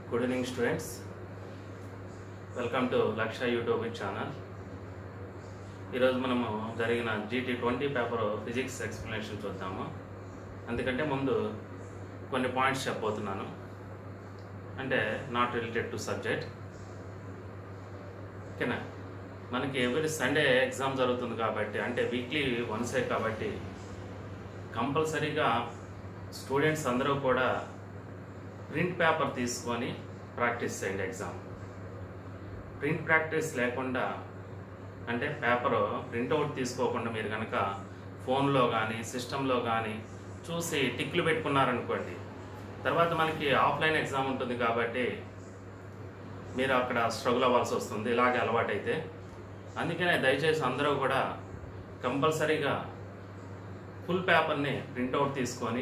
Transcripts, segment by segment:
Good evening students welcome to Laksha YouTube channel ఈరోజు మనము జరిగిన GT twenty paper physics explanation చూద్దాము అందుకంటే ముందు కొన్ని పాయింట్స్ చెప్పబోతున్నాను అంటే నాట్ రిలేటెడ్ టు సబ్జెక్ట్ ఓకేనా మనకి ఎవ్రీ సండే ఎగ్జామ్ జరుగుతుంది కాబట్టి అంటే వీక్లీ వన్సే కాబట్టి కంపల్సరీగా స్టూడెంట్స్ అందరూ కూడా ప్రింట్ పేపర్ తీసుకొని ప్రాక్టీస్ చేయండి ఎగ్జామ్ ప్రింట్ ప్రాక్టీస్ లేకుండా అంటే పేపర్ ప్రింట్అవుట్ తీసుకోకుండా మీరు కనుక ఫోన్లో కానీ సిస్టంలో కానీ చూసి టిక్లు పెట్టుకున్నారనుకోండి తర్వాత మనకి ఆఫ్లైన్ ఎగ్జామ్ ఉంటుంది కాబట్టి మీరు అక్కడ స్ట్రగుల్ అవ్వాల్సి వస్తుంది ఇలాగే అలవాటైతే అందుకనే దయచేసి అందరూ కూడా కంపల్సరీగా ఫుల్ పేపర్ని ప్రింట్అవుట్ తీసుకొని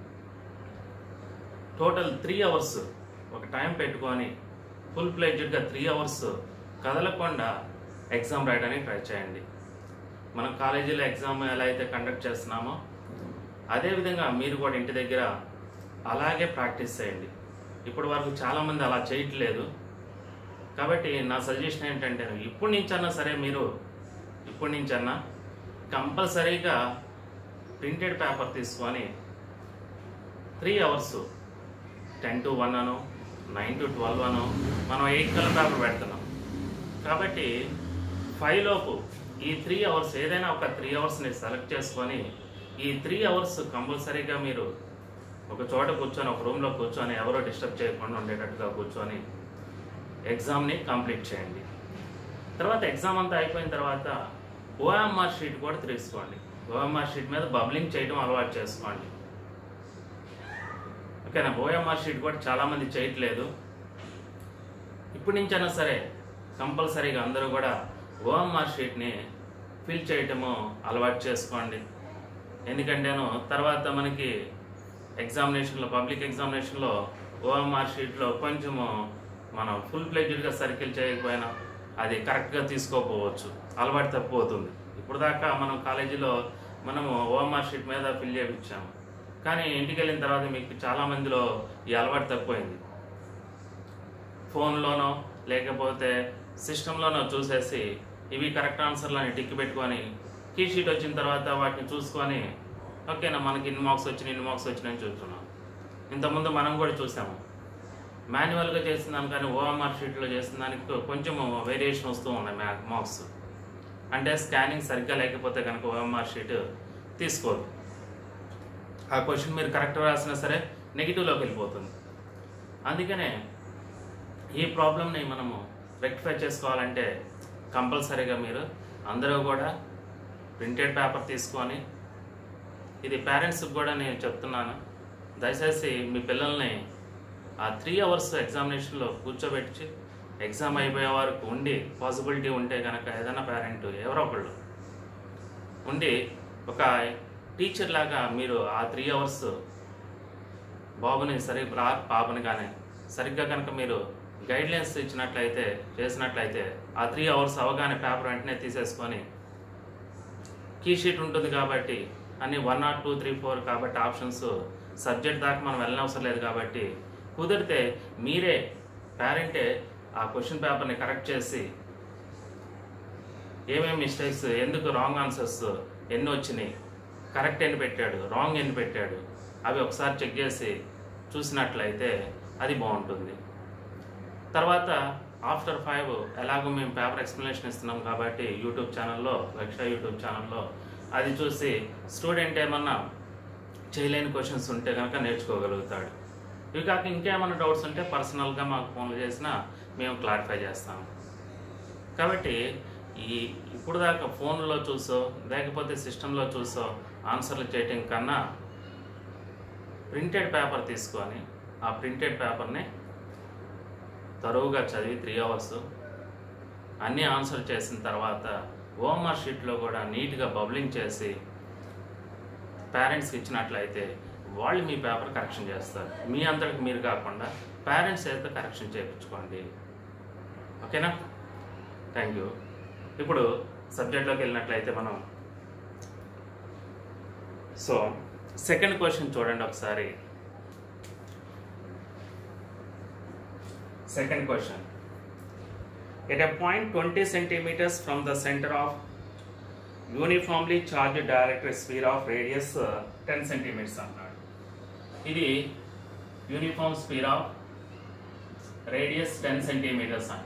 టోటల్ త్రీ అవర్స్ ఒక టైం పెట్టుకొని ఫుల్ ప్లేజ్డ్గా త్రీ అవర్స్ కదలకుండా ఎగ్జామ్ రాయడానికి ట్రై చేయండి మనం కాలేజీలో ఎగ్జామ్ ఎలా అయితే కండక్ట్ చేస్తున్నామో అదేవిధంగా మీరు కూడా ఇంటి దగ్గర అలాగే ప్రాక్టీస్ చేయండి ఇప్పటి వరకు చాలామంది అలా చేయట్లేదు కాబట్టి నా సజెషన్ ఏంటంటే ఇప్పటి నుంచన్నా సరే మీరు ఇప్పటి నుంచన్నా కంపల్సరీగా ప్రింటెడ్ పేపర్ తీసుకొని three hours ten to one అను నైన్ టు ట్వెల్వ్ అను మనం ఎయిట్ కలర్ పేపర్ పెడుతున్నాం కాబట్టి ఫైవ్ లోపు ఈ త్రీ అవర్స్ ఏదైనా ఒక త్రీ అవర్స్ని సెలెక్ట్ చేసుకొని ఈ త్రీ అవర్స్ కంపల్సరీగా మీరు ఒక చోట కూర్చొని ఒక రూమ్లో కూర్చొని ఎవరో డిస్టర్బ్ చేయకుండా ఉండేటట్టుగా కూర్చొని ఎగ్జామ్ని కంప్లీట్ చేయండి తర్వాత ఎగ్జామ్ అంతా అయిపోయిన తర్వాత ఓఎంఆర్ షీట్ కూడా తీసుకోండి ఓఎంఆర్ షీట్ మీద బబ్లింగ్ చేయడం అలవాటు చేసుకోండి ఓకేనా ఓఎంఆర్ షీట్ కూడా చాలామంది చేయట్లేదు ఇప్పటి నుంచైనా సరే కంపల్సరీగా అందరూ కూడా ఓఎంఆర్ షీట్ని ఫిల్ చేయటము అలవాటు చేసుకోండి ఎందుకంటేను తర్వాత మనకి ఎగ్జామినేషన్లో పబ్లిక్ ఎగ్జామినేషన్లో ఓఎంఆర్ షీట్లో కొంచెము మనం ఫుల్ ప్లేజ్డ్గా సర్కిల్ చేయకపోయినా అది కరెక్ట్గా తీసుకోకపోవచ్చు అలవాటు తప్పిపోతుంది ఇప్పుడు దాకా మనం కాలేజీలో మనము ఓఎంఆర్ షీట్ మీద ఫిల్ చేయించాము కానీ ఇంటికి వెళ్ళిన తర్వాత మీకు చాలా మందిలో ఈ అలవాటు తప్పిపోయింది ఫోన్లోనో లేకపోతే సిస్టంలోనో చూసేసి ఇవి కరెక్ట్ ఆన్సర్లు అని టిక్ పెట్టుకొని కీ షీట్ వచ్చిన తర్వాత వాటిని చూసుకొని ఓకేనా మనకి ఇన్ని మార్క్స్ వచ్చినాయి ఇన్ని మార్క్స్ వచ్చినాయని చూస్తున్నాం ఇంతకుముందు మనం కూడా చూసాము మాన్యువల్గా చేసిన దానికని ఓఎంఆర్ షీట్లో చేసిన దానికి కొంచెం వేరియేషన్ వస్తూ ఉన్నాయి మ్యా మార్క్స్ అంటే స్కానింగ్ సరిగ్గా లేకపోతే కనుక ఓఎంఆర్ షీట్ తీసుకోదు ఆ క్వశ్చన్ మీరు కరెక్ట్ రాసినా సరే నెగిటివ్లోకి వెళ్ళిపోతుంది అందుకనే ఈ ప్రాబ్లమ్ని మనము రెక్టిఫై చేసుకోవాలంటే కంపల్సరీగా మీరు అందరూ కూడా ప్రింటెడ్ పేపర్ తీసుకొని ఇది పేరెంట్స్కి కూడా నేను చెప్తున్నాను దయచేసి మీ పిల్లల్ని ఆ త్రీ అవర్స్ ఎగ్జామినేషన్లో కూర్చోబెట్టి ఎగ్జామ్ అయిపోయే వరకు ఉండి పాసిబిలిటీ ఉంటే కనుక ఏదైనా పేరెంట్ ఎవరో ఒకళ్ళు ఉండి ఒక టీచర్ లాగా మీరు ఆ త్రీ అవర్స్ బాబుని సరి రా పాపని కానీ సరిగ్గా కనుక మీరు గైడ్లైన్స్ ఇచ్చినట్లయితే చేసినట్లయితే ఆ త్రీ అవర్స్ అవగానే పేపర్ వెంటనే తీసేసుకొని కీ షీట్ ఉంటుంది కాబట్టి అన్ని one nought two three four కాబట్టి ఆప్షన్స్ సబ్జెక్ట్ దాకా మనం వెళ్ళనవసరం లేదు కాబట్టి కుదిరితే మీరే పేరెంటే ఆ క్వశ్చన్ పేపర్ని కరెక్ట్ చేసి ఏమేమి మిస్టేక్స్ ఎందుకు రాంగ్ ఆన్సర్స్ ఎన్ని వచ్చినాయి కరెక్ట్ ఎన్ని పెట్టాడు రాంగ్ ఎన్ని పెట్టాడు అవి ఒకసారి చెక్ చేసి చూసినట్లయితే అది బాగుంటుంది తర్వాత ఆఫ్టర్ ఫైవ్ ఎలాగో మేము పేపర్ ఎక్స్ప్లెనేషన్ ఇస్తున్నాం కాబట్టి యూట్యూబ్ ఛానల్లో లక్ష యూట్యూబ్ ఛానల్లో అది చూసి స్టూడెంట్ ఏమన్నా చేయలేని క్వశ్చన్స్ ఉంటే కనుక నేర్చుకోగలుగుతాడు ఇవి కాక ఇంకేమైనా డౌట్స్ ఉంటే పర్సనల్గా మాకు ఫోన్లు చేసినా మేము క్లారిఫై చేస్తాము కాబట్టి ఈ ఇప్పుడు దాకా ఫోన్లో చూసో లేకపోతే సిస్టంలో చూసో ఆన్సర్లు చేయటం కన్నా ప్రింటెడ్ పేపర్ తీసుకొని ఆ ప్రింటెడ్ పేపర్ని తరువుగా చదివి త్రీ అవర్స్ అన్నీ ఆన్సర్ చేసిన తర్వాత ఓఎంఆర్ షీట్లో కూడా నీట్గా బబ్లింగ్ చేసి పేరెంట్స్కి ఇచ్చినట్లయితే వాళ్ళు మీ పేపర్ కరెక్షన్ చేస్తారు మీ అందరికి మీరు కాకుండా పేరెంట్స్ అయితే కరెక్షన్ చేయించుకోండి ఓకేనా థ్యాంక్ యూ ఇప్పుడు సబ్జెక్ట్లోకి వెళ్ళినట్లయితే మనం సో సెకండ్ క్వశ్చన్ చూడండి ఒకసారి Second question. At a point 20 centimeters from the center of uniformly charged dielectric sphere of radius uh, 10 centimeters అన్నాడు ఇది uniform sphere of radius ten centimetres అన్నాడు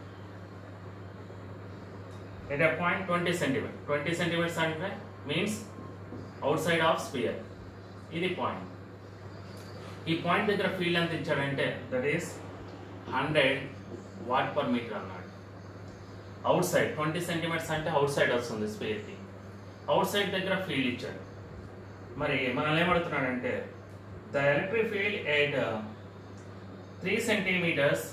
at a point twenty centimetre twenty centimetres అంటే means outside of sphere ఇది point ఈ point దగ్గర field ఎంత ఇచ్చాడంటే that is hundred watt per metre అన్నాడు అవుట్ సైడ్ ట్వంటీ సెంటీమీటర్స్ అంటే outside వస్తుంది స్పేర్కి అవుట్ సైడ్ దగ్గర ఫీల్డ్ ఇచ్చాడు మరి మనల్ని ఏమడుతున్నాడంటే the electric field at three centimetres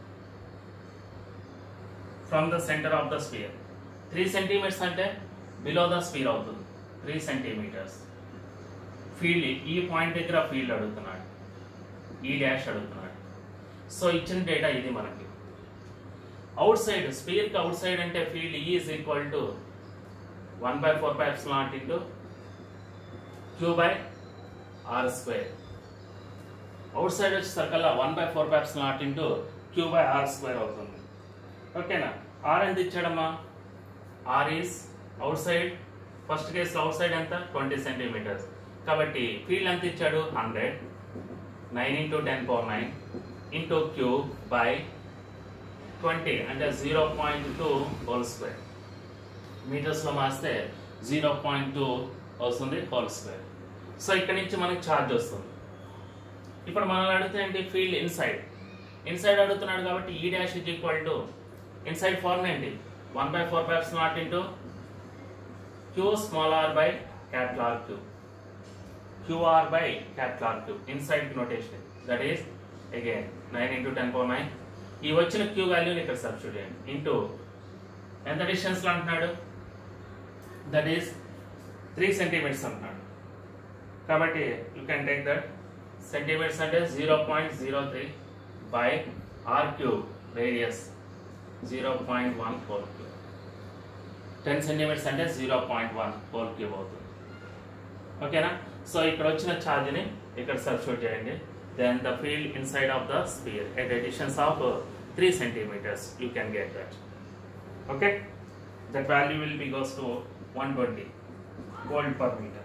from the centre of the sphere three centimetres అంటే బిలో ద స్పీర్ అవుతుంది త్రీ సెంటీమీటర్స్ ఫీల్డ్ ఈ పాయింట్ దగ్గర ఫీల్డ్ అడుగుతున్నాడు ఈ డాష్ అడుగుతున్నాడు సో ఇచ్చిన డేటా ఇది మనకి అవుట్ సైడ్ స్పీర్కి అవుట్ సైడ్ అంటే field E is equal to one by four by nought into Q by R square outside వచ్చేసరికల్లా one by four by nought into Q by R square అవుతుంది ఓకేనా R ఎంత ఇచ్చాడమ్మా R is outside first case outside ఎంత twenty centimetres కాబట్టి field ఎంత ఇచ్చాడు hundred nine into ten power nine into Q by twenty అంటే zero point two whole square మీటర్స్లో మాస్తే జీరో పాయింట్ టూ వస్తుంది హోల్ స్క్వేర్ సో ఇక్కడ నుంచి మనకి ఛార్జ్ వస్తుంది ఇప్పుడు మనల్ని అడిగితే ఏంటి ఫీల్డ్ ఇన్సైడ్ ఇన్సైడ్ అడుగుతున్నాడు కాబట్టి E dash is equal to inside form ఏంటి one by four by nought into Q small R by capital R Q QR by capital R Q inside notation that is again nine into ten power nine E వచ్చిన queue వాల్యూని ఇక్కడ substitute చేయండి into ఎంత డిస్టెన్స్లో అంటున్నాడు that is three centimetres అంటున్నాడు కాబట్టి you can take that centimetres అంటే zero point zero three by R cube radius zero point one four cube ten centimetres అంటే zero point one four cube అవుతుంది ఓకేనా సో ఇక్కడ వచ్చిన ఛార్జ్ని ఇక్కడ సబ్స్టిట్యూట్ చేయండి then the field inside of the sphere at distance of three centimetres you can get that okay that value will be goes to one twenty volt per metre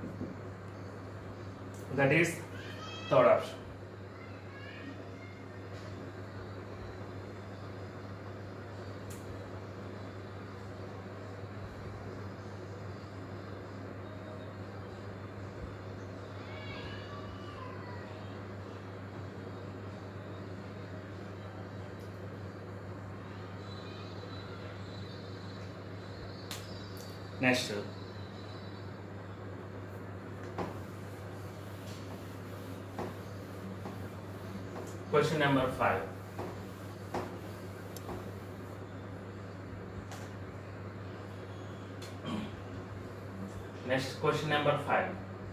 that is third option next question number five next question number five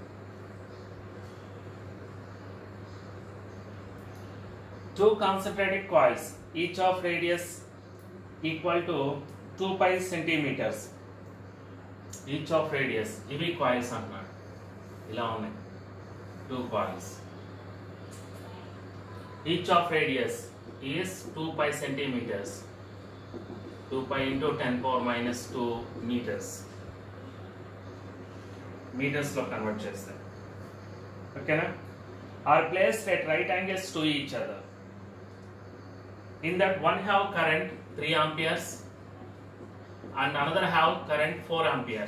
two concentrated coils each of radius equal to 2 pi centimeters each of radius ఇవి coils అంటున్నాడు ఇలా ఉన్నాయి two coils each of radius is two pi centimetres two pi into ten power minus two metres మీటర్స్లో convert చేస్తాయి ఓకేనా are places at right angles to each other in that one have current three amperes and another have current 4 amperes.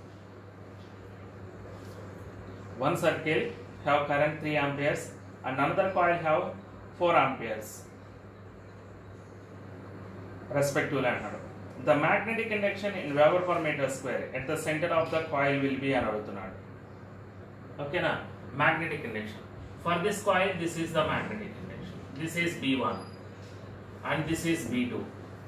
One circle have current 3 amperes and another coil have 4 amperes respectively అన్నాడు the magnetic induction in Weber per meter square at the center of the coil will be అని అడుగుతున్నాడు ఓకేనా magnetic induction for this coil this is the magnetic induction this is B1 and this is B2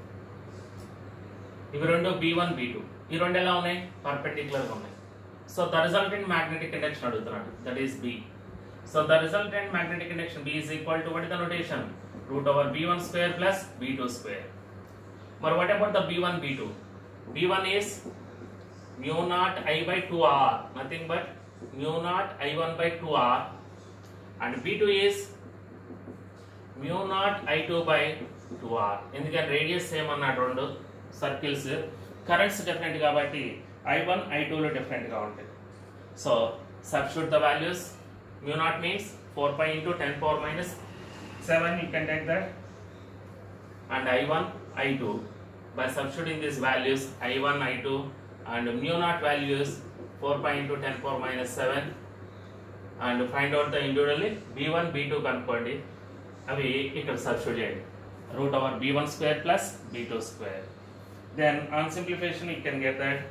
ఇవి రెండు B one B two ఈ రెండు ఎలా ఉన్నాయి పర్పెండిక్యులర్గా ఉన్నాయి so the resultant magnetic induction అడుగుతున్నాడు that is B so the resultant magnetic induction B is equal to what the notation root over B one square plus B two square మరి what about the B one B two B one is mu nought I by two R nothing but mu nought I one by two R and B two is mu nought I two by two are ఎందుకంటే radius same అన్నాడు రెండు circles currents different కాబట్టి I one I టూలో డిఫరెంట్గా ఉంటాయి so substitute the values mu nought means four pi into ten power minus seven you can take that and I one I two by substituting these values i1 i2 and mu naught values 4 pi into 10 power minus 7 and find out the individually b1 b2 కనుక్కోండి అవి ఇక్కడ substitute చేయండి root over b1 square plus b2 square then on simplification you can get that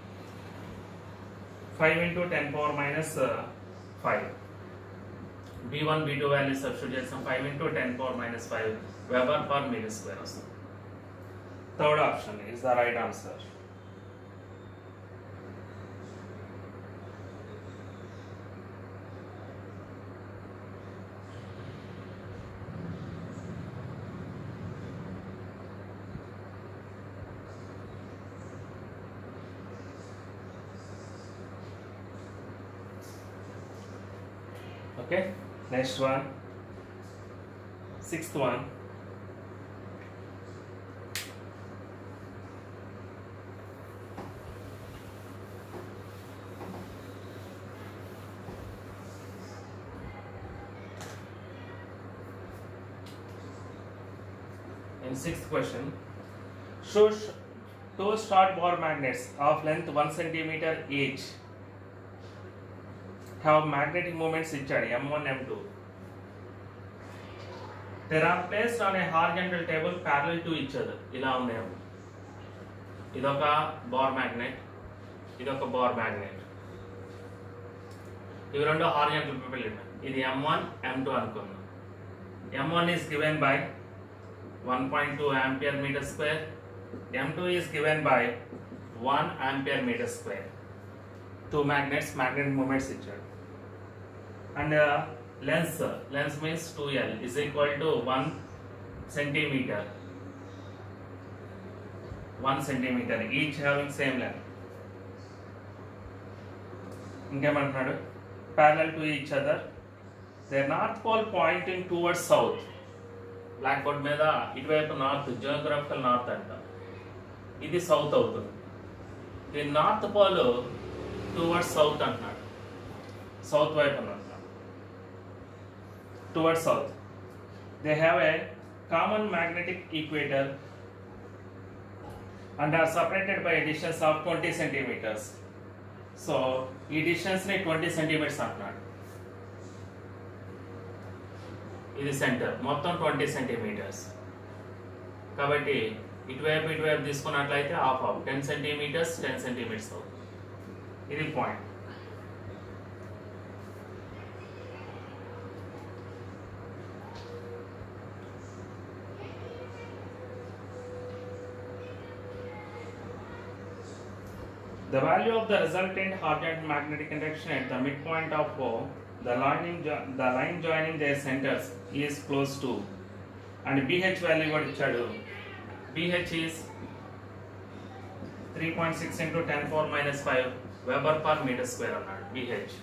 5 into 10 power minus uh, 5 b1 b2 value substitute చేస్తాం 5 into 10 power minus 5 weber per metre square వస్తుంది Third option is the right answer. Okay, next one. Sixth one. In sixth question, show sh- two short bore magnets of length 1 centimeter each have magnetic moments ఇచ్చాడు M1 M2 they are placed on a horizontal table parallel to each other ఇలా ఉన్నాయి ఇదొక bar magnet ఇదొక bar magnet ఇవి రెండు horizontal people ఇది M1 M2 అనుకుందాం M1 is given by 1.2 ampere meter square. M2 is given by 1 ampere meter square. Two magnets, magnet moments ఇచ్చాడు. And uh, length, length means 2L is equal to 1 centimeter. 1 centimeter, each having same length. ఇంకేమంటున్నాడు parallel to each other. The north pole pointing towards south. Blackboard మీద ఇటువైపు north geographical north అంట ఇది south అవుతుంది ఈ north pole towards south అంటున్నాడు south వైపు అని అంటున్నాడు towards south they have a common magnetic equator and are separated by distance of twenty centimetres so ఈ డిస్టెన్స్ని ట్వంటీ సెంటీమీటర్స్ అంటున్నాడు ఇది సెంటర్ మొత్తం ట్వంటీ సెంటీమీటర్స్ కాబట్టి ఇటువైపు ఇటువైపు తీసుకున్నట్లయితే half half ten centimetres ten centimetres అవుతుంది ఇది point The value of the resultant horizontal magnetic induction at the midpoint of O, the line, jo- the line joining their centers is close to and BH value కూడా ఇచ్చాడు BH is 3.6 into 10 power minus 5 Weber per meter square అన్నాడు BH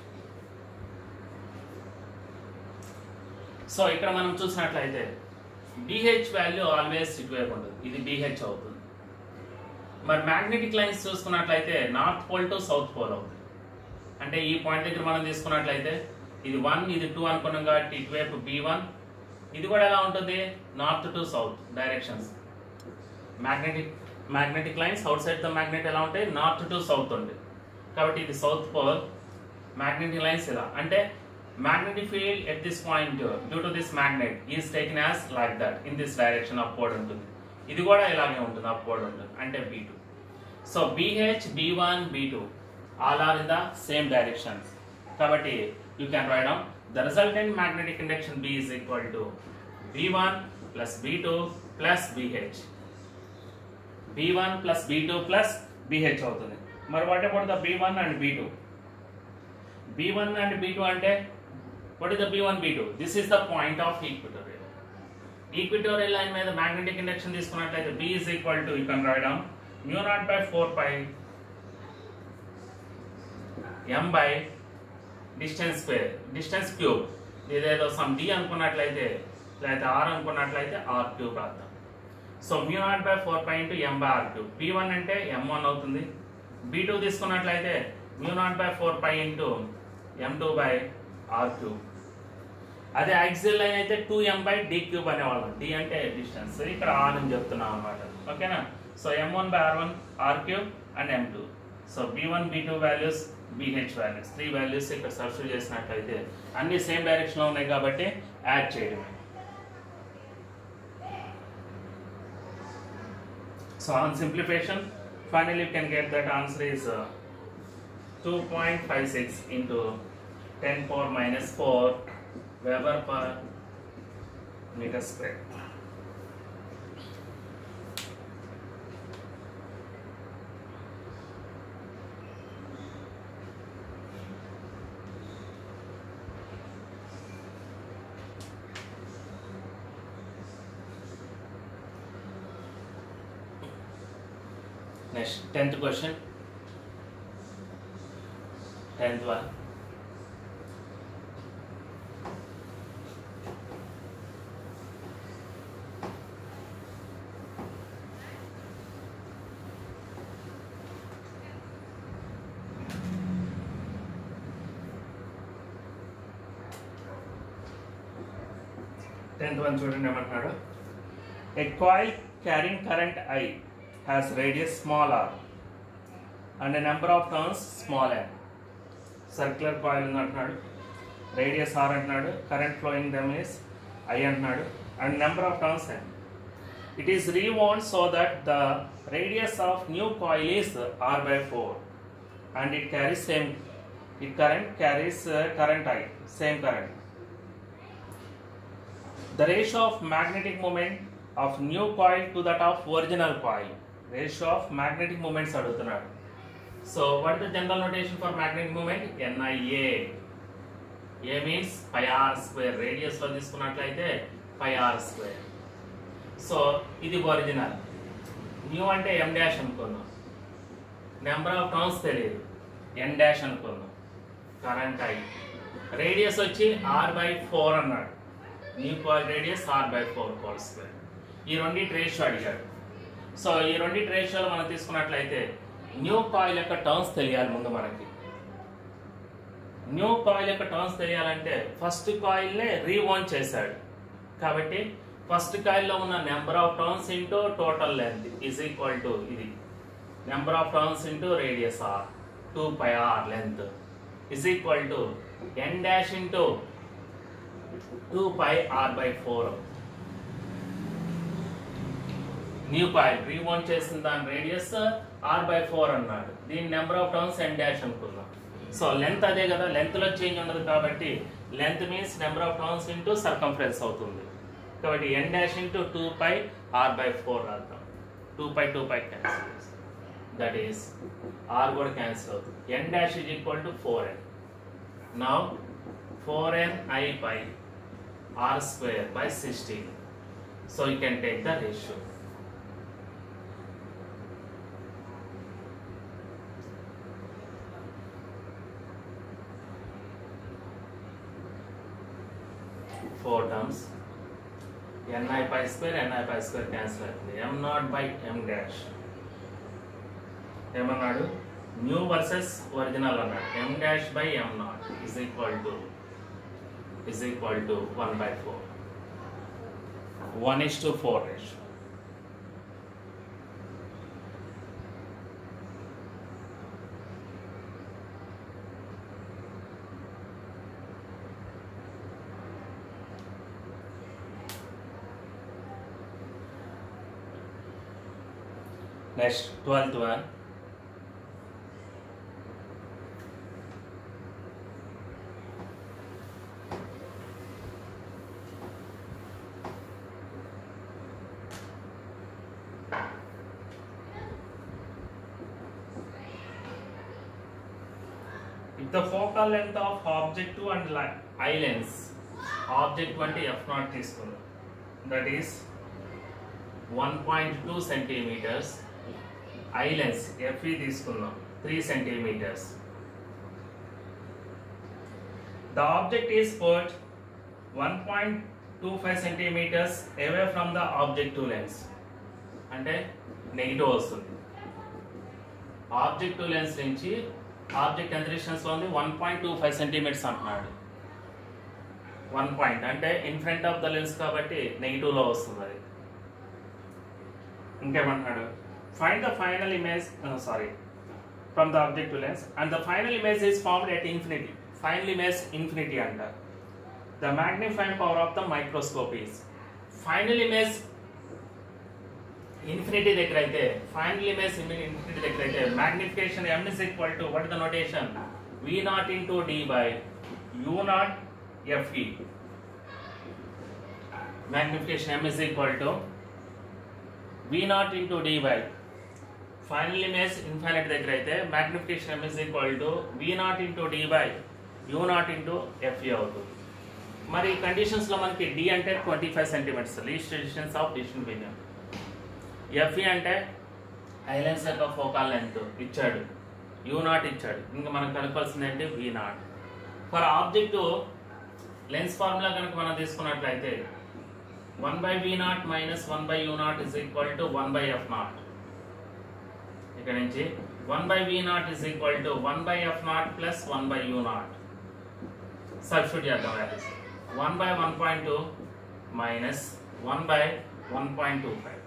so ఇక్కడ మనం చూసినట్లయితే BH value always ఇటువైపు ఉంటుంది ఇది BH అవుతుంది మరి మ్యాగ్నెటిక్ లైన్స్ చూసుకున్నట్లయితే north pole to south pole అవుతుంది అంటే ఈ పాయింట్ దగ్గర మనం తీసుకున్నట్లయితే ఇది వన్ ఇది టూ అనుకున్నాం కాబట్టి ఇటువైపు బి వన్ ఇది కూడా ఎలా ఉంటుంది north to south directions magnetic magnetic lines outside the magnet ఎలా ఉంటాయి నార్త్ టు సౌత్ ఉంది కాబట్టి ఇది సౌత్ పోల్ మ్యాగ్నెటిక్ లైన్స్ ఇలా అంటే magnetic field at this point due to this magnet is taken as like that in this direction upward ఉంటుంది ఇది కూడా ఇలాగే ఉంటుంది అప్వర్డ్ ఉంటుంది అంటే B two so BH B one B two all are in the same directions కాబట్టి you can write down the resultant magnetic induction B is equal to B one plus B two plus BH B one plus B two plus BH అవుతుంది మరి what about the B one and B two B one and B two అంటే what is the B one B two this is the point of equatorial equatorial line మీద magnetic induction తీసుకున్నట్లయితే B is equal to you can write down mu naught by four pi M by distance square distance cube ఇదేదో some D అనుకున్నట్లయితే లేకపోతే R అనుకున్నట్లయితే R cube రాద్దాం so mu naught by four pi into M by R cube B one అంటే M one అవుతుంది B two తీసుకున్నట్లయితే mu naught by four pi into M two by R cube అదే axial line అయితే two M by D cube అనేవాళ్ళం D అంటే distance ఇక్కడ R అని చెప్తున్నాం అనమాట ఓకేనా so M one by R one R cube and M two so B one B two values BH values three values ఇక్కడ substitute చేసినట్లయితే అన్ని సేమ్ డైరెక్షన్లో ఉన్నాయి కాబట్టి యాడ్ చేయడమే So on simplification, finally you can get that answer is uh, 2.56 into 10 power minus 4 Weber per meter square. Next, tenth question. Tenth one. Tenth one చూడండి ఏమంటున్నాడు A coil carrying current I has radius small r and a number of turns small n. Circular coil ఉంది అంటున్నాడు radius R అంటున్నాడు current flowing them is I అంటున్నాడు and number of turns N it is rewound so that the radius of new coil is R by four and it carries same it current carries current I same current the ratio of magnetic moment of new coil to that of original coil ratio of magnetic moments అడుగుతున్నాడు so what is the general notation for magnetic moment NIA A means pi r square radius లో తీసుకున్నట్లయితే pi r square so ఇది original new అంటే M dash అనుకున్నాం number of turns తెలియదు N dash అనుకున్నాం current I radius వచ్చి R by four అన్నాడు new coil radius R by four whole square ఈ రెండింటి రేషియో అడిగాడు సో ఈ రెండింటి రేషియోలు మనం తీసుకున్నట్లయితే న్యూ కాయిల్ యొక్క టర్న్స్ తెలియాలి ముందు మనకి న్యూ కాయిల్ యొక్క టర్న్స్ తెలియాలంటే ఫస్ట్ కాయిల్నే రీవోన్ చేశాడు కాబట్టి ఫస్ట్ కాయిల్లో ఉన్న number of turns into total length is equal to ఇది number of turns into radius R two pi R length is equal to N dash into two pi R by four new coil rewound చేసిన దాని radius R by four అన్నాడు దీని number of turns N dash అనుకుందాం so length అదే కదా length లో change ఉండదు కాబట్టి length means number of turns into circumference అవుతుంది కాబట్టి N dash into two pi R by four రాద్దాం two pi two pi cancel that is R కూడా క్యాన్సిల్ అవుతుంది N dash is equal to four N now four N I by r square by 16. So you can take the ratio. Four terms. ni pi square, ni pi square cancel అవుతుంది m naught by m dash ఏమన్నాడు new versus original అన్నాడు m dash by m naught is equal to is equal to 1 by 4. 1 is to 4 ratio. Next, 12th one. If the focal length of object 2 and li- eye lens, object 20 f naught తీసుకుందాం that is 1.2 centimeters eye lens fe తీసుకుందాం 3 centimeters the object is put 1.2 two five centimetres away from the objective lens అంటే negative వస్తుంది objective lens నుంచి object ఎంత distance ఉంది one point two five centimetres అంటున్నాడు one point అంటే in front of the lens కాబట్టి negative లో వస్తుంది అది ఇంకేమంటున్నాడు find the final image sorry from the objective lens and the final image is formed at infinity final image infinity అంట the magnifying power of the microscope is final image infinity దగ్గర అయితే final image infinity దగ్గర అయితే magnification M is equal to what the notation V naught into D by U naught FE magnification M is equal to V naught into D by final image infinite దగ్గర అయితే magnification M is equal to V naught into D by U naught into FE అవుతుంది మరి conditions లో మనకి D అంటే twenty five centimetres least distance of distance billion FE అంటే eye lens యొక్క focal length ఇచ్చాడు యూ నాట్ ఇచ్చాడు ఇంకా మనం కనుక్కోవాల్సింది ఏంటి V naught for object lens formula కనుక మనం తీసుకున్నట్లయితే one by V naught minus one by U naught is equal to one by F naught ఇక్కడ నుంచి one by V naught is equal to one by F naught plus one by U naught substitute చేద్దాం values one by one point two minus one by one point two five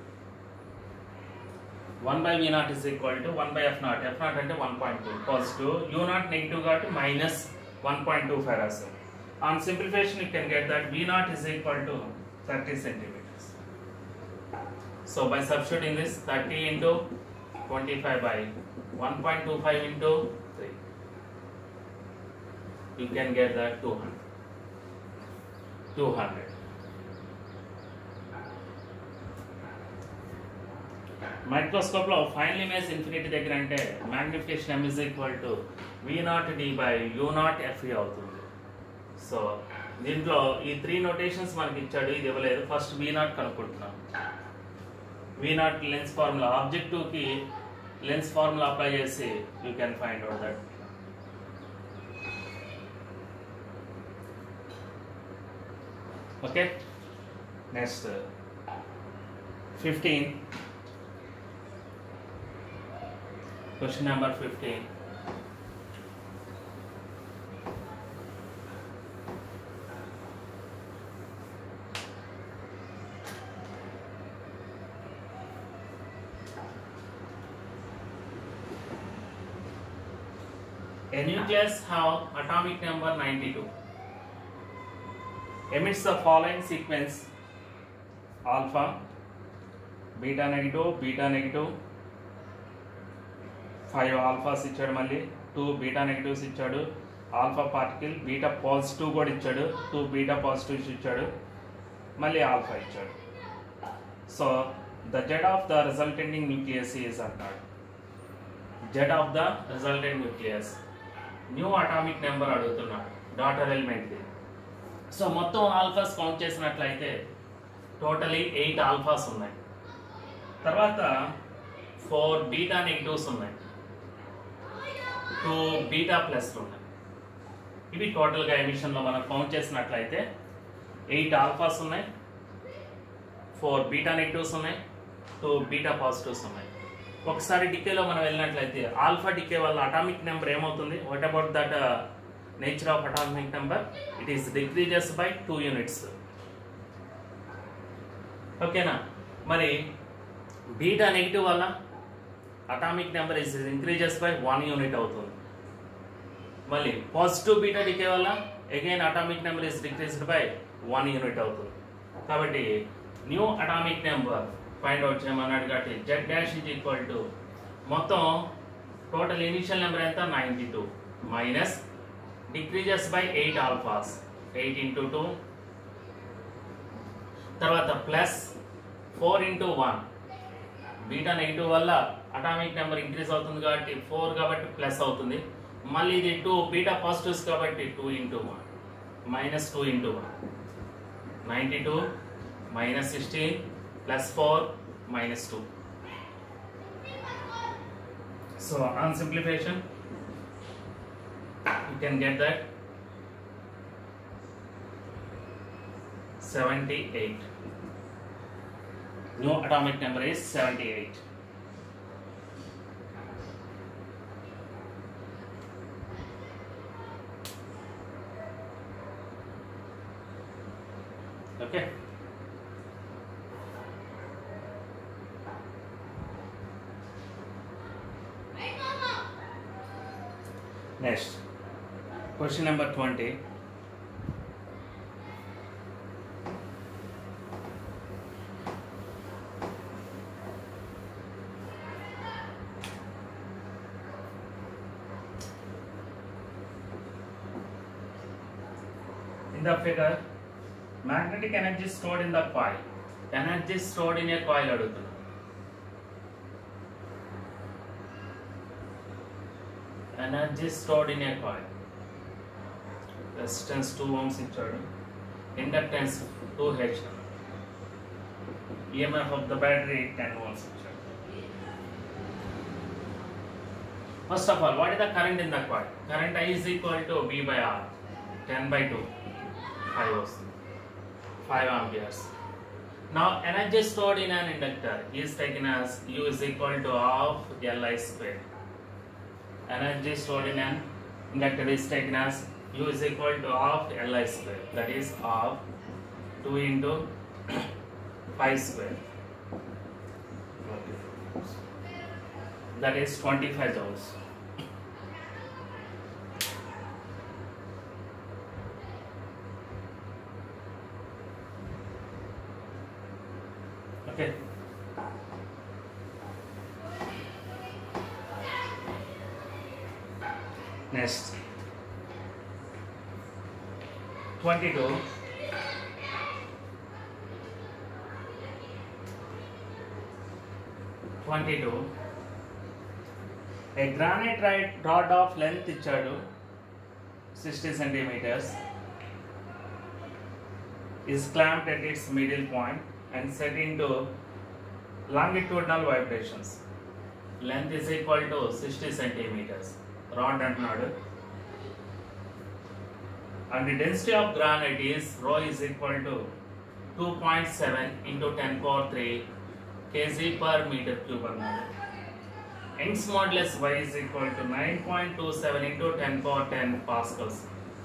one by V naught is equal to one by F naught F naught అంటే one point two positive U naught negative కాబట్టి minus one point two five రాస్తాం on simplification you can get that V naught is equal to thirty centimetres so by substituting this thirty into twenty five by one point two five into three you can get that 200 200 microscope లో final image infinity దగ్గర అంటే magnification M is equal to V naught D by U naught FE అవుతుంది so దీంట్లో ఈ three notations మనకి ఇచ్చాడు ఇది ఇవ్వలేదు ఫస్ట్ వి నాట్ కనుక్కుంటున్నాం V naught lens formula objective కి లెన్స్ ఫార్ములా అప్లై చేసి you can find out that okay next uh, 15 question number 15 a nucleus have atomic number 92 emits the following sequence alpha beta negative beta negative five alphas ఇచ్చాడు మళ్ళీ two beta negatives ఇచ్చాడు alpha particle beta positive కూడా ఇచ్చాడు two beta positives ఇచ్చాడు మళ్ళీ alpha ఇచ్చాడు so the Z of the resulting nucleus is అంటాడు Z of the resultant nucleus new atomic number అడుగుతున్నాడు డాటర్ ఎలిమెంట్ది సో మొత్తం ఆల్ఫాస్ కౌంట్ చేసినట్లయితే టోటలీ ఎయిట్ ఆల్ఫాస్ ఉన్నాయి తర్వాత ఫోర్ బీటా నెగిటివ్స్ ఉన్నాయి టూ బీటా ప్లస్లు ఉన్నాయి ఇవి టోటల్గా ఎమిషన్లో మనం కౌంట్ చేసినట్లయితే ఎయిట్ ఆల్ఫాస్ ఉన్నాయి ఫోర్ బీటా నెగిటివ్స్ ఉన్నాయి టూ బీటా పాజిటివ్స్ ఉన్నాయి ఒకసారి డికేలో మనం వెళ్ళినట్లయితే ఆల్ఫా డికే వల్ల అటామిక్ నెంబర్ ఏమవుతుంది what about that nature of atomic number it is decreases by two units ఓకేనా మరి బీటా నెగిటివ్ వల్ల atomic number is increases by one unit అవుతుంది మళ్ళీ పాజిటివ్ బీటా డికే వల్ల again atomic number is decreased by one unit అవుతుంది కాబట్టి new atomic number find out చేయమన్నాడు కాబట్టి Z dash is equal to మొత్తం టోటల్ ఇనిషియల్ నెంబర్ ఎంత ninety two minus decreases by eight alphas eight into two తర్వాత plus four into one beta negative వల్ల atomic number increase అవుతుంది కాబట్టి four కాబట్టి plus అవుతుంది మళ్ళీ ఇది టూ బీటా పాజిటివ్స్ కాబట్టి two into one minus two into one ninety two minus sixteen plus four minus two so on simplification you can get that 78 new atomic number is 78 okay next question number 20 in the figure magnetic energy stored in the coil energy stored in a coil అడుగుతున్నా energy stored in a coil resistance 2 ohms ఇచ్చాడు inductance 2h emf of the battery 10 volts ఇచ్చాడు first of all what is the current in the coil current i is equal to v by r 10 by 2 5 వస్తుంది 5 amperes now energy stored in an inductor is taken as u is equal to half li square energy stored in an inductor is taken as u is equal to half li square that is half 2 into 5 square that is 25 joules okay next 22 22 a granite rod- rod of length ఇచ్చాడు 60 centimeters is clamped at its middle point and set into longitudinal vibrations length is equal to 60 centimeters rod అంటున్నాడు and the density of granite is rho is equal to 2.7 into 10 power 3 kg per meter cube అన్నాడు Young's modulus y is equal to 9.27 into 10 power 10 pascals.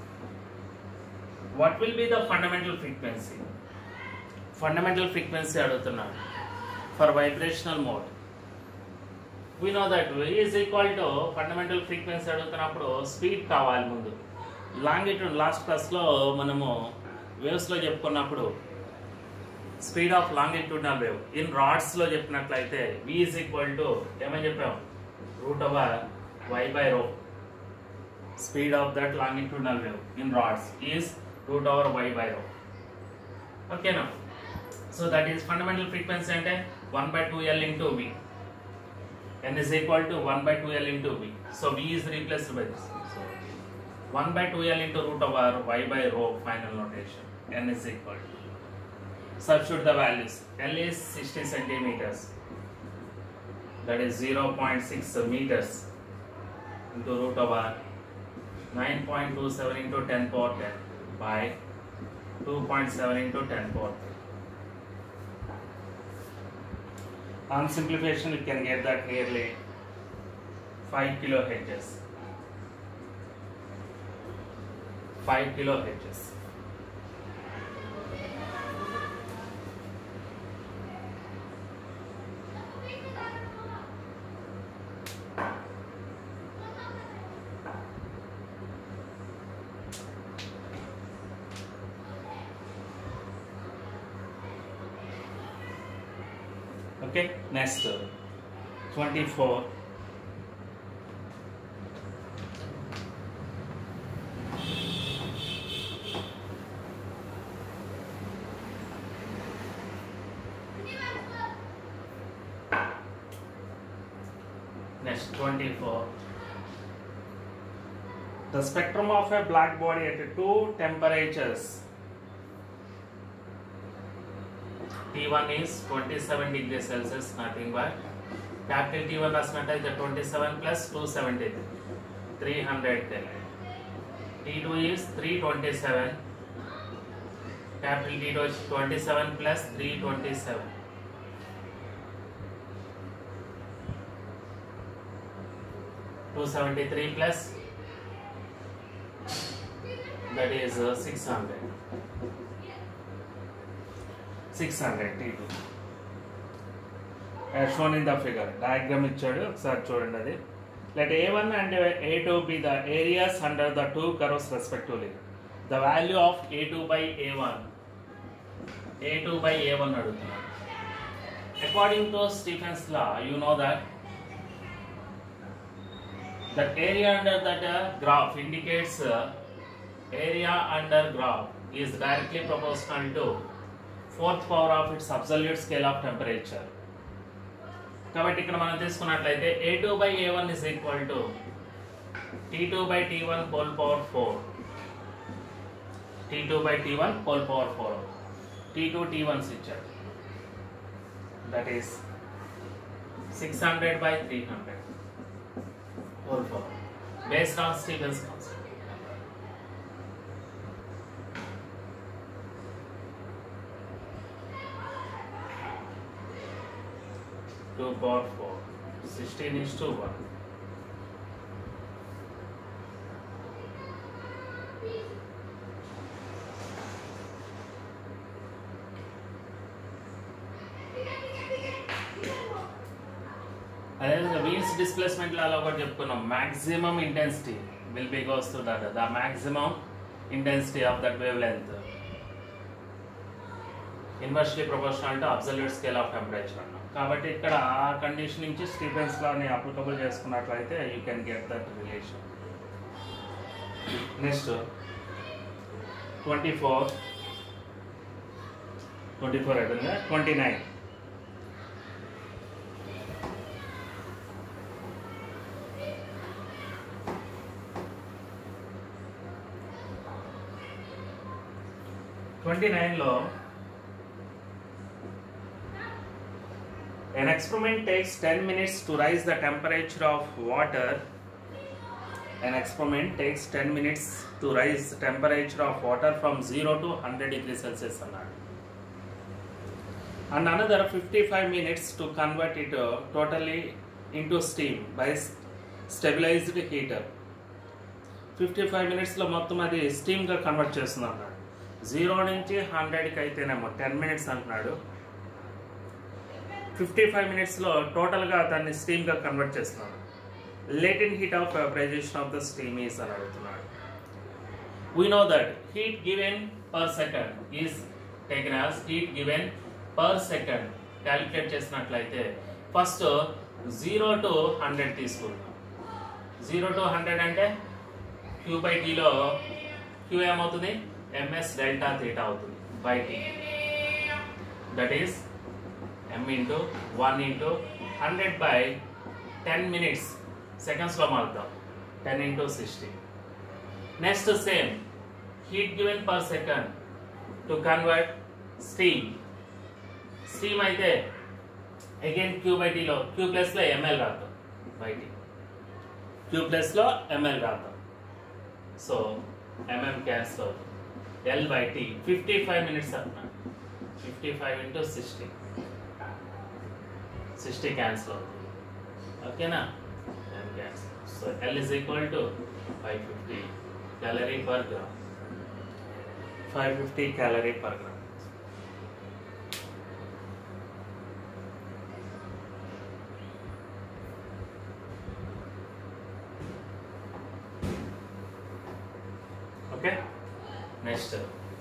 What will be the fundamental frequency? Fundamental frequency అడుగుతున్నాడు for vibrational mode we know that v is equal to fundamental frequency అడుగుతున్నప్పుడు speed కావాలి ముందు longitude last క్లాస్లో మనము వేవ్స్లో చెప్పుకున్నప్పుడు speed of longitudinal wave in రాడ్స్లో చెప్పినట్లయితే v is equal to ఏమని చెప్పాం root over y by rho speed of that longitudinal wave in rods is root over y by rho ఓకేనా so that is fundamental frequency అంటే one by two L into we n is equal to 1 by 2l into v. So v is replaced by this. So 1 by 2l into root over y by rho final notation. n is equal to. Substitute the values. L is 60 centimeters. That is 0.6 meters into root over 9.27 into 10 power 10 by 2.7 into 10 power 3. On simplification, you can get that nearly 5 kilohertz. 5 kilohertz. Okay, next uh, 24. Next 24. The spectrum of a black body at two temperatures T1 is 27 degrees Celsius, nothing but capital T1 రాసినట్టయితే 27 plus 270, 300 Kelvin. T2 is 327 capital T వచ్చి twenty seven plus three twenty seven two seventy three plus that is six hundred six hundred T two shown in the figure diagram ఇచ్చాడు ఒకసారి చూడండి అది let A one and A two be the areas under the two curves respectively the value of A two by A one A two by A one అడుగుతున్నాడు according to Stefan's law you know that the area under that uh, graph indicates uh, area under graph is directly proportional to fourth power of its absolute scale of temperature కాబట్టి ఇక్కడ మనం తీసుకున్నట్లయితే A two by A one is equal to T two by T one whole power four T two by T one whole power four T two T ones ఇచ్చాడు that is six hundred by three hundred whole power based on Stephen's concept. Two power four. Sixteen is to one. అదేవిధంగా Wien's displacement లాలో ఒకటి చెప్పుకున్నాం maximum intensity will be goes to that the maximum intensity of that wavelength inversely proportional to absolute scale of temperature అన్నాం కాబట్టి ఇక్కడ ఆ condition నుంచి Stefan's లాని అప్లికబుల్ చేసుకున్నట్లయితే you can get that relation next twenty four twenty four అయిపోయింది twenty nine twenty నైన్లో An experiment takes 10 minutes to rise the temperature of water. An experiment takes 10 minutes to rise the temperature of water from 0 to 100 degrees Celsius అన్నాడు and another 55 minutes to convert it uh, totally into steam by s- stabilized heater. 55 మినిట్స్లో మొత్తం అది స్టీమ్గా convert చేస్తుంది అన్నాడు zero నుంచి హండ్రెడ్కి అయితేనేమో ten minutes అంటున్నాడు ఫిఫ్టీ ఫైవ్ మినిట్స్లో టోటల్గా దాన్ని స్టీమ్గా కన్వర్ట్ చేస్తున్నాడు latent heat of vaporization of the steam is అని అడుగుతున్నాడు we know that heat given per second is taken as heat given per second calculate చేసినట్లయితే ఫస్ట్ జీరో టు హండ్రెడ్ తీసుకుందాం జీరో టు హండ్రెడ్ అంటే Q by టీలో Q ఏమవుతుంది MS delta theta అవుతుంది by T that is M into one into hundred by ten minutes సెకండ్స్లో మారుద్దాం ten into sixty next same heat given per second to convert steam steam అయితే again Q by టీలో Q ప్లస్లో ML రాద్దాం by T Q ప్లస్లో ML రాద్దాం so MM cancel అవుతుంది L by T fifty five minutes అంటున్నాను fifty five into sixty sixty cancel అవుతుంది ఓకేనా M cancel so L is equal to five fifty calorie per gram five fifty calorie per gram okay next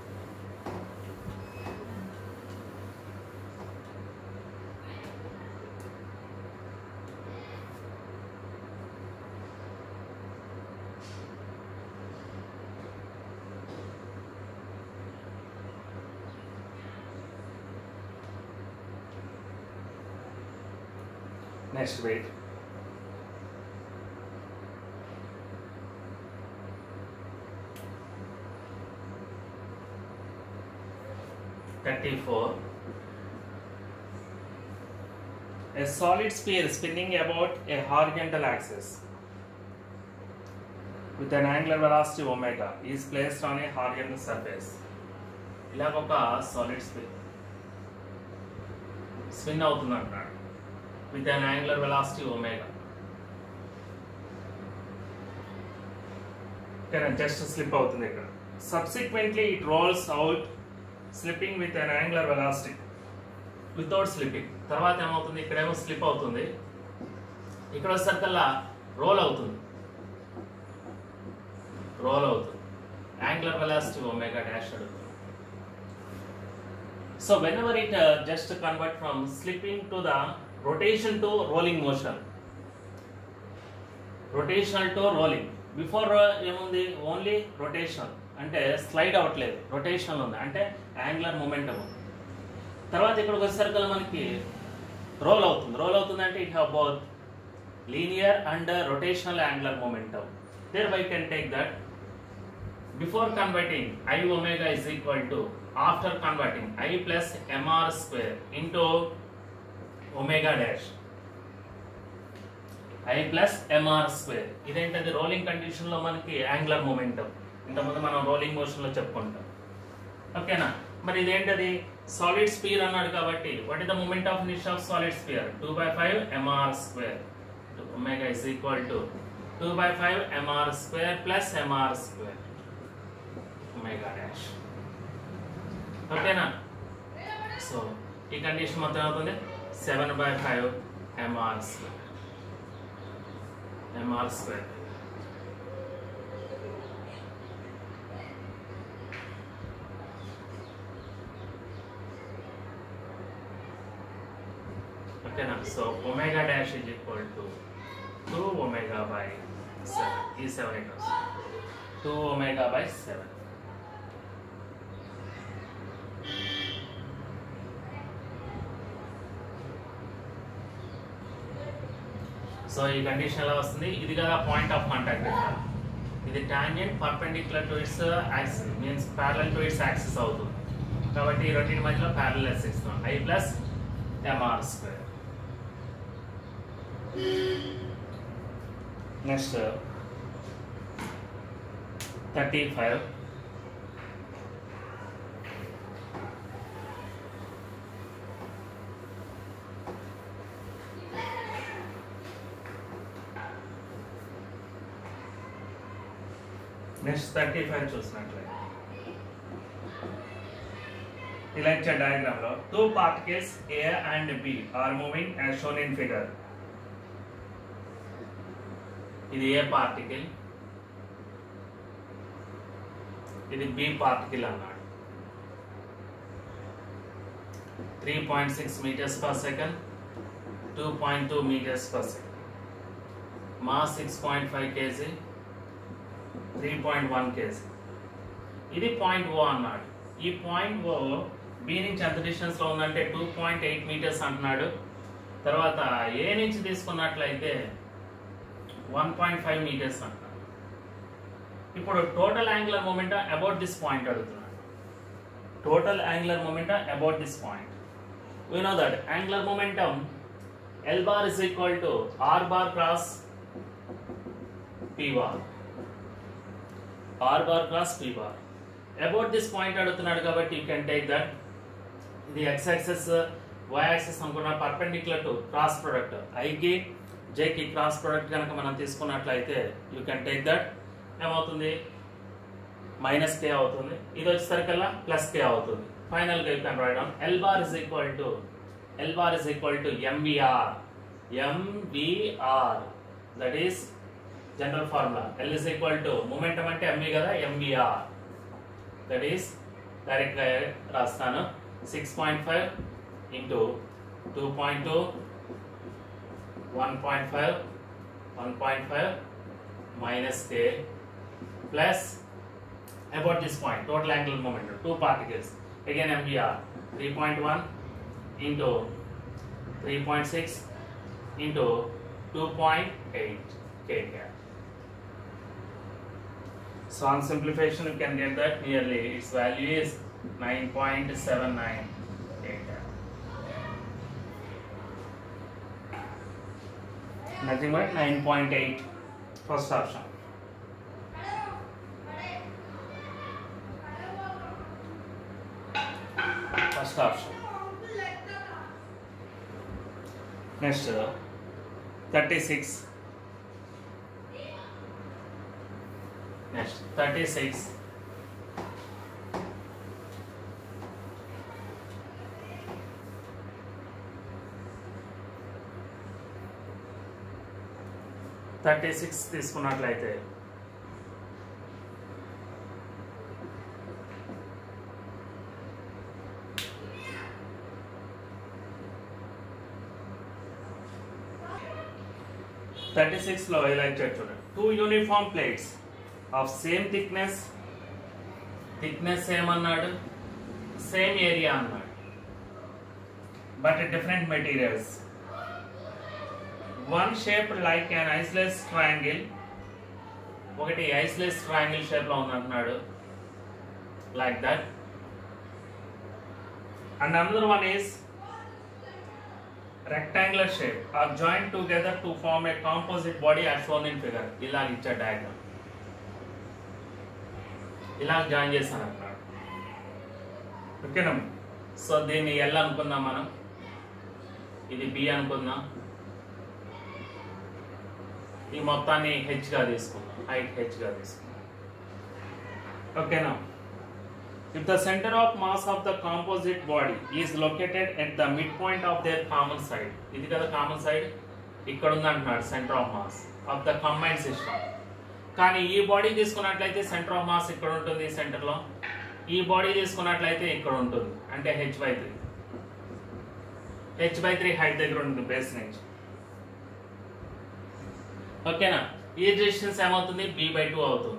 next wait thirty four A solid sphere spinning about a horizontal axis with an angular velocity omega is placed on a horizontal surface. ఇలాగ ఒక solid spin spin అవుతుంది అంటున్నాడు with an angular velocity omega ఇక్కడ just slip అవుతుంది ఇక్కడ subsequently it rolls out slipping with an angular velocity without slipping తర్వాత ఏమవుతుంది ఇక్కడేమో స్లిప్ అవుతుంది ఇక్కడ వచ్చేసరికల్లా రోల్ అవుతుంది రోల్ అవుతుంది యాంగులర్ వెలాసిటీ ఒమేగా డాష్ అడుగుతుంది so whenever it just convert from slipping to the rotation to rolling motion rotational to rolling before ఏముంది ఓన్లీ రొటేషన్ అంటే స్లైడ్ అవ్వట్లేదు రొటేషన్ ఉంది అంటే యాంగులర్ మూమెంటం ఉంది తర్వాత ఇక్కడికి వచ్చేసరికి మనకి రోల్ అవుతుంది రోల్ అవుతుంది అంటే it have both linear and rotational angular momentum there we can take that before converting i omega is equal to after converting i plus mr square into omega dash i plus mr square ఇదేంటది rolling condition లో మనకి angular momentum ఇంతకుముందు మనం rolling motion లో చెప్పుకుంటాం ఓకేనా మరి ఇదేంటది solid sphere అన్నాడు కాబట్టి what is the moment of initial of solid sphere two by five MR square omega is equal to 2 by 5 mr square plus mr square omega dash ఓకేనా so ఈ condition మొత్తం అవుతుంది seven by five MR square MR square ఓకేనా so omega dash is equal to two omega by seven ఈ seven ఇక్కడ వస్తుంది two omega by seven so ఈ condition ఎలా వస్తుంది ఇది కదా పాయింట్ ఆఫ్ కాంటాక్ట్ ఇది tangent perpendicular to its axis means parallel to its axis అవుతుంది కాబట్టి ఈ రెండింటి మధ్యలో ప్యారల్ ఇస్తాం I plus MR square next thirty five next thirty five చూసినట్లయితే ఇలా ఇచ్చే డయాగ్రామ్ లో two particles A and B are moving as shown in figure ఇది ఏ పార్టికల్ ఇది బి పార్టికల్ అన్నాడు three point six meters per second two point two meters per second మా six point five kg three point one kg ఇది point O అన్నాడు ఈ point ఓ B నుంచి ఎంత distance లో ఉందంటే టూ పాయింట్ ఎయిట్ మీటర్స్ అంటున్నాడు తర్వాత ఏ నుంచి తీసుకున్నట్లయితే వన్ పాయింట్ ఫైవ్ మీటర్స్ అంటున్నాడు ఇప్పుడు total angular momentum about this point అడుగుతున్నాడు total angular momentum about this point we know that angular momentum L bar is equal to R bar cross P bar R bar cross P bar about this point అడుగుతున్నాడు కాబట్టి you can take that ఇది x axis y axis అనుకున్న perpendicular to cross product i కి j కి cross product కనుక మనం తీసుకున్నట్లయితే you can take that ఏమవుతుంది మైనస్ కే అవుతుంది ఇది వచ్చేసరికల్లా ప్లస్ కే అవుతుంది ఫైనల్ గా you can write down L bar is equal to L bar is equal to MVR MVR that is general formula L is equal to momentum అంటే MV కదా MVR that is direct గా రాస్తాను six point five into two point two one point five one point five minus K plus about this point total angular momentum two particles again MVR 3.1 into 3.6 into 2.8 K gap. So on simplification you can get that nearly its value is 9.79 K gap. Nothing but 9.8 first option. Next thirty six next thirty six thirty six తీసుకున్నట్లయితే thirty సిక్స్లో ఇలా ఇచ్చాడు చూడండి two uniform plates of same thickness thickness same అన్నాడు same area అన్నాడు but different materials one shape like an isosceles triangle ఒకటి isosceles triangle షేప్లో ఉంది అంటున్నాడు like that and another one is rectangular shape are joined together to form a composite body as shown in figure ఇలా ఇచ్చా diagram ఇలా join చేస్తాను అన్నాడు ఓకేనా సో దీన్ని ఎల్ అనుకుందాం మనం ఇది బి అనుకుందాం ఈ మొత్తాన్ని హెచ్గా తీసుకుందాం హైట్ హెచ్గా తీసుకుందాం ఓకేనా If the center of mass of the composite body is located at the midpoint of their common side, ఇది కదా కామన్ సైడ్ ఇక్కడ ఉంది అంటున్నాడు center of mass of the combine system కానీ ఈ బాడీ తీసుకున్నట్లయితే సెంటర్ ఆఫ్ మాస్ ఇక్కడ ఉంటుంది సెంటర్లో ఈ బాడీ తీసుకున్నట్లయితే ఇక్కడ ఉంటుంది అంటే H by three H by three height దగ్గర ఉంటుంది బేస్ నుంచి ఓకేనా ఈ డిస్టెన్స్ ఏమవుతుంది బి బై టూ అవుతుంది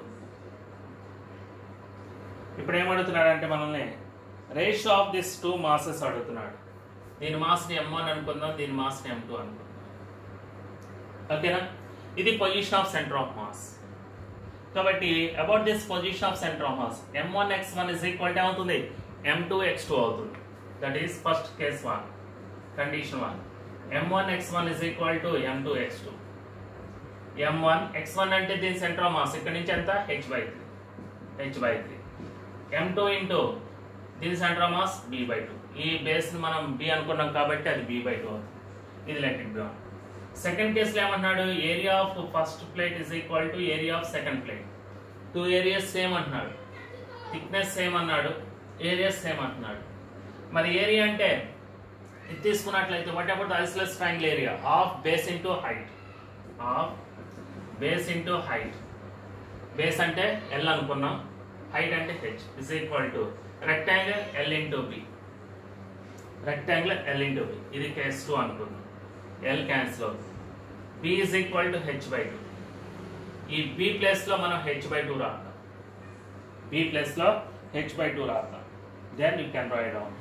ఇప్పుడు ఏమడుగుతున్నాడు అంటే మనల్ని ratio of this two masses అడుగుతున్నాడు దీని మాస్ని ఎం వన్ అనుకుందాం దీని మాస్ని ఎం టూ అనుకుందాం ఓకేనా ఇది position of center of mass కాబట్టి about this position of center of mass M one X one is equal to ఏమవుతుంది ఎం టూ ఎక్స్ టూ అవుతుంది that is first case one condition one M one X one is equal to M two X two M one X one అంటే దీని center of mass ఇక్కడ నుంచి ఎంత H by three H by three M two into దీని center of mass B by two ఈ base మనం B అనుకున్నాం కాబట్టి అది బి బై టూ అవుతుంది ఇది లెట్ ఇట్ డౌన్ సెకండ్ కేసులో ఏమంటున్నాడు area of first plate is equal to area of second plate two areas same అంటున్నాడు థిక్నెస్ సేమ్ అన్నాడు ఏరియాస్ సేమ్ అంటున్నాడు మరి ఏరియా అంటే ఇది తీసుకున్నట్లయితే what about isosceles triangle area of base into height of base into height base అంటే L అనుకున్నాం height అంటే H is equal to rectangle L into B rectangle L into B ఇది case two అనుకున్నాం L cancel అవుతుంది B is equal to H by two ఈ B ప్లేస్లో మనం H by two రాద్దాం బి ప్లేస్లో హెచ్ బై టూ రాద్దాం then you can write down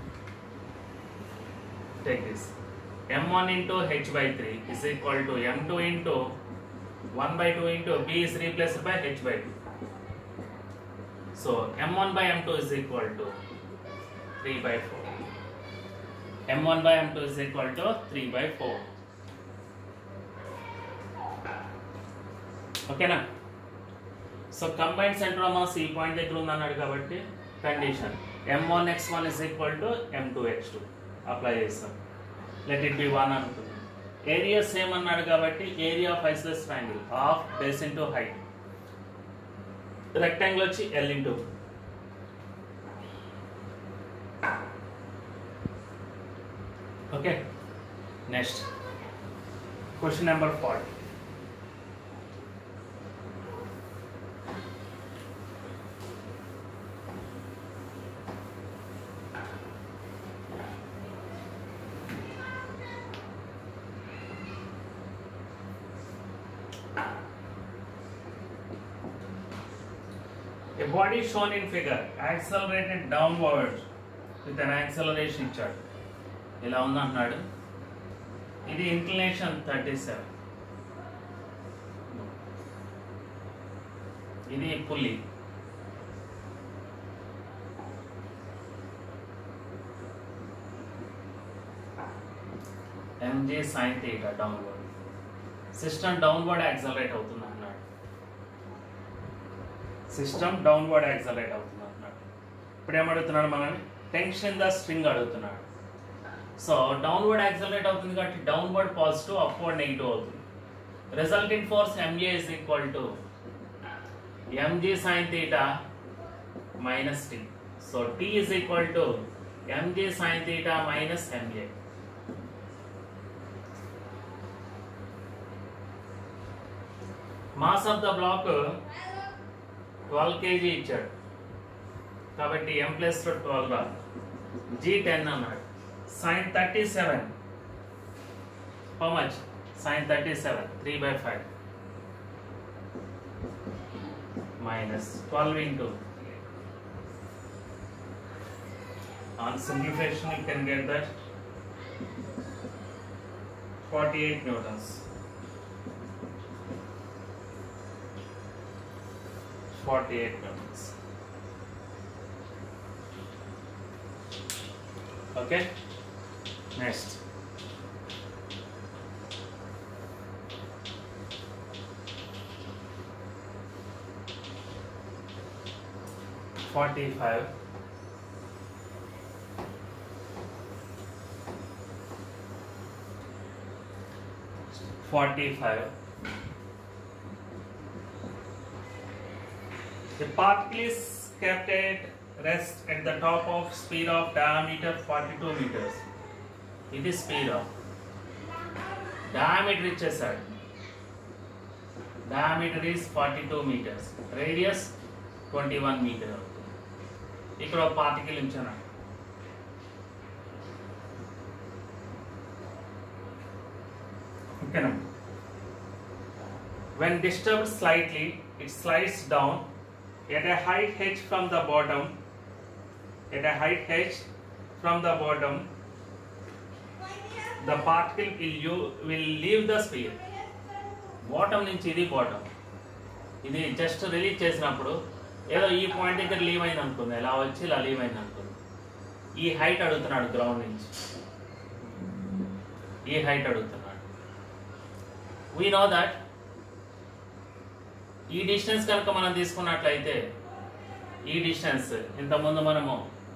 take this m1 into h by 3 is equal to m2 into 1 by 2 into b is replaced by h by 2. So m1 by m2 is equal to 3 by 4. m1 by m2 is equal to 3 by 4. ఓకేనా so combine center of mass ఈ point దగ్గర ఉంది అన్నాడు కాబట్టి condition M one X one is equal to M two X two apply చేస్తాం let it be one అనుకుందాం area same అన్నాడు కాబట్టి area of isosceles triangle of base into height rectangle వచ్చి L into okay next question number forty A body shown in figure accelerated downward with an acceleration ఇచ్చాడు ఇలా ఉందంటున్నాడు ఇది inclination thirty seven ఇది pulley MG sine theta downward system downward accelerate అవుతుంది అన్నాడు system downward accelerate అవుతుంది అన్నాడు ఇప్పుడు ఏమడుగుతున్నాడు మనల్ని టెన్షన్ ద స్ట్రింగ్ అడుగుతున్నాడు సో డౌన్వర్డ్ యాక్సలరేట్ అవుతుంది కాబట్టి డౌన్వర్డ్ పాజిటివ్ అప్వర్డ్ నెగిటివ్ అవుతుంది resulting force MG is equal to MG sine theta minus T so T is equal to MG sine theta minus MG mass of the block twelve kg ఇచ్చాడు కాబట్టి M plus twelve G ten అన్నాడు sine thirty seven how much sine thirty seven three by five minus twelve into on simplification you can get that 48 newtons 48 newtons okay next Forty-five. Forty-five. The particle is kept at rest at the top of speed of diameter 42 meters. ఇది speed of diameter ఇచ్చేసాడు diameter is 42 meters radius 21 meter ఇక్కడ ఒక particle ఉంచాను ఓకేనా when disturbed slightly it slides down at a height h from the bottom at a height h from the bottom the particle will you will leave the sphere bottom నుంచి ఇది bottom ఇది just release చేసినప్పుడు ఏదో ఈ point దగ్గర leave అయింది అనుకుంది ఇలా వచ్చి ఇలా లీవ్ అయింది అనుకుంది ఈ హైట్ అడుగుతున్నాడు గ్రౌండ్ నుంచి ఈ హైట్ అడుగుతున్నాడు వీ నో దట్ ఈ డిస్టెన్స్ కనుక మనం తీసుకున్నట్లయితే ఈ డిస్టెన్స్ ఇంతకుముందు మనము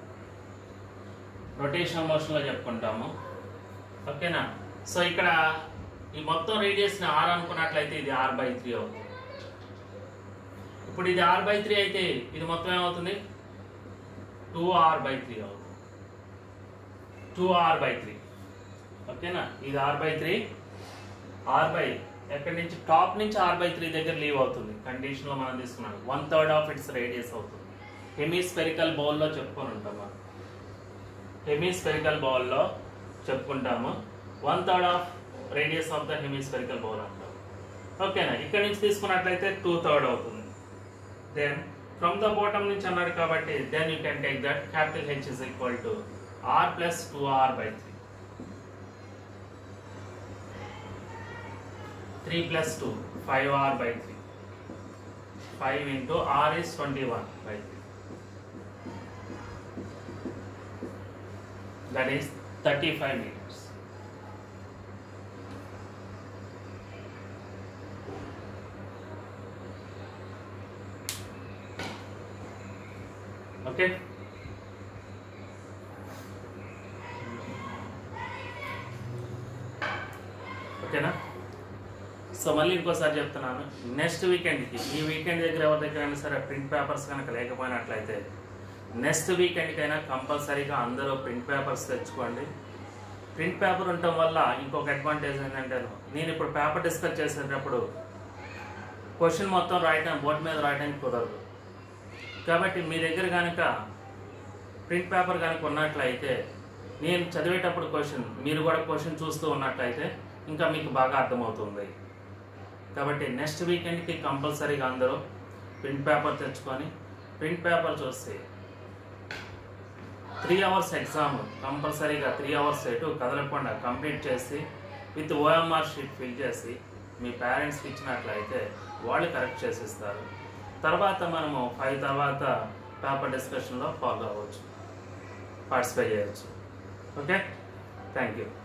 రొటేషన్ మోషన్లో చెప్పుకుంటాము ఓకేనా సో ఇక్కడ ఈ మొత్తం రేడియస్ని ఆర్ అనుకున్నట్లయితే ఇది ఆర్ బై త్రీ అవుతుంది ఇప్పుడు ఇది ఆర్ బై త్రీ అయితే ఇది మొత్తం ఏమవుతుంది టూ ఆర్ బై త్రీ అవుతుంది టూ ఆర్ బై త్రీ ఓకేనా ఇది R by three R by ఎక్కడి నుంచి టాప్ నుంచి ఆర్ బై త్రీ దగ్గర లీవ్ అవుతుంది కండిషన్ లో మనం తీసుకున్నాం one third of its radius అవుతుంది హెమిస్పెరికల్ బౌల్లో చెప్పుకొని ఉంటాం మనం హెమిస్పెరికల్ బౌల్లో చెప్పుకుంటాము one third of radius of the hemispherical bowl అంటాం ఓకేనా ఇక్కడ నుంచి తీసుకున్నట్లయితే టూ థర్డ్ అవుతుంది దెన్ ఫ్రమ్ ద బాటమ్ నుంచి అన్నాడు కాబట్టి then you can take that capital H is equal to R plus two R by three three plus two five R by three five into R is twenty one by three that is 35 meters. Okay. ఓకేనా so మళ్ళీ ఇంకోసారి చెప్తున్నాను next వీకెండ్కి ఈ weekend దగ్గర ఎవరి దగ్గర అయినా సరే ప్రింట్ పేపర్స్ కనుక లేకపోయినట్లయితే నెక్స్ట్ వీకెండ్కైనా కంపల్సరీగా అందరూ ప్రింట్ పేపర్స్ తెచ్చుకోండి ప్రింట్ పేపర్ ఉండటం వల్ల ఇంకొక అడ్వాంటేజ్ ఏంటంటే నేను ఇప్పుడు పేపర్ డిస్కస్ చేసేటప్పుడు క్వశ్చన్ మొత్తం రాయటం బోర్డు మీద రాయడానికి కుదరదు కాబట్టి మీ దగ్గర కనుక ప్రింట్ పేపర్ కనుక ఉన్నట్లయితే నేను చదివేటప్పుడు క్వశ్చన్ మీరు కూడా క్వశ్చన్ చూస్తూ ఉన్నట్లయితే ఇంకా మీకు బాగా అర్థమవుతుంది కాబట్టి నెక్స్ట్ వీకెండ్కి కంపల్సరీగా అందరూ ప్రింట్ పేపర్ తెచ్చుకొని ప్రింట్ పేపర్ చూస్తే త్రీ అవర్స్ ఎగ్జామ్ కంపల్సరీగా త్రీ అవర్స్ ఎటు కదలకుండా కంప్లీట్ చేసి విత్ ఓఎంఆర్ షీట్ ఫిల్ చేసి మీ పేరెంట్స్కి ఇచ్చినట్లయితే వాళ్ళు కరెక్ట్ చేసిస్తారు తర్వాత మనము ఫైవ్ తర్వాత పేపర్ డిస్కషన్లో ఫాలో అవ్వచ్చు పార్టిసిపేట్ చేయవచ్చు ఓకే థ్యాంక్ యూ